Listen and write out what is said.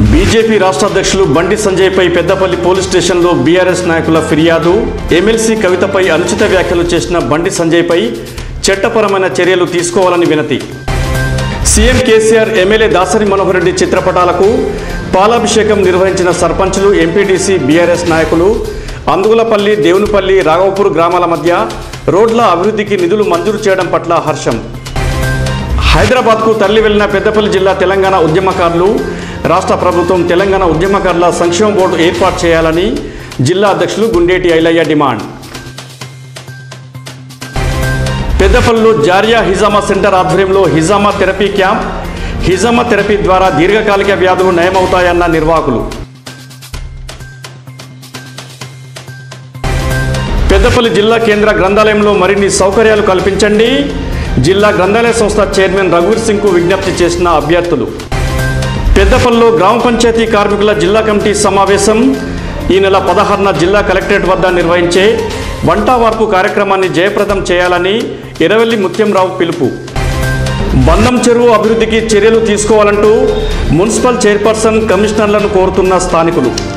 BJP రాష్ట్ర అధ్యక్షులు బండి సంజయ్పై పెద్దపల్లి పోలీస్ స్టేషన్లో బీఆర్ఎస్ నాయకుల ఫిర్యాదు ఎమ్మెల్సీ కవితపై అనుచిత వ్యాఖ్యలు చేసిన బండి సంజయ్పై చట్టపరమైన చర్యలు తీసుకోవాలని వినతి సీఎం కేసీఆర్ ఎమ్మెల్యే దాసరి మనోహర్ రెడ్డి చిత్రపటాలకు పాలాభిషేకం నిర్వహించిన సర్పంచులు ఎంపీటీసీ బీఆర్ఎస్ నాయకులు అందుగులపల్లి దేవునిపల్లి రాఘవపూర్ గ్రామాల మధ్య రోడ్ల అభివృద్ధికి నిధులు మంజూరు చేయడం పట్ల హర్షం హైదరాబాద్కు తరలి వెళ్లిన పెద్దపల్లి జిల్లా తెలంగాణ ఉద్యమకారులు రాష్ట్ర ప్రభుత్వం తెలంగాణ ఉద్యమకారుల సంక్షేమ బోర్డు ఏర్పాటు చేయాలని జిల్లా అధ్యక్షులు గుండేటి ఐలయ్య డిమాండ్ పెద్దపల్లిలో జారియా హిజామా సెంటర్ ఆధ్వర్యంలో హిజామా థెరపీ క్యాంప్ హిజామా థెరపీ ద్వారా దీర్ఘకాలిక వ్యాధులు నయమవుతాయన్న నిర్వాహకులు పెద్దపల్లి జిల్లా కేంద్ర గ్రంథాలయంలో మరిన్ని సౌకర్యాలు కల్పించండి జిల్లా గ్రంథాలయ సంస్థ చైర్మన్ రఘువీర్ సింగ్కు విజ్ఞప్తి చేసిన అభ్యర్థులు పెద్దపల్లిలో గ్రామ పంచాయతీ కార్మికుల జిల్లా కమిటీ సమావేశం ఈ నెల పదహారున జిల్లా కలెక్టరేట్ వద్ద నిర్వహించే వంటా వార్పు కార్యక్రమాన్ని జయప్రదం చేయాలని ఎరవెల్లి ముత్యంరావు పిలుపు బంధం చెరువు అభివృద్ధికి చర్యలు తీసుకోవాలంటూ మున్సిపల్ చైర్పర్సన్ కమిషనర్లను కోరుతున్న స్థానికులు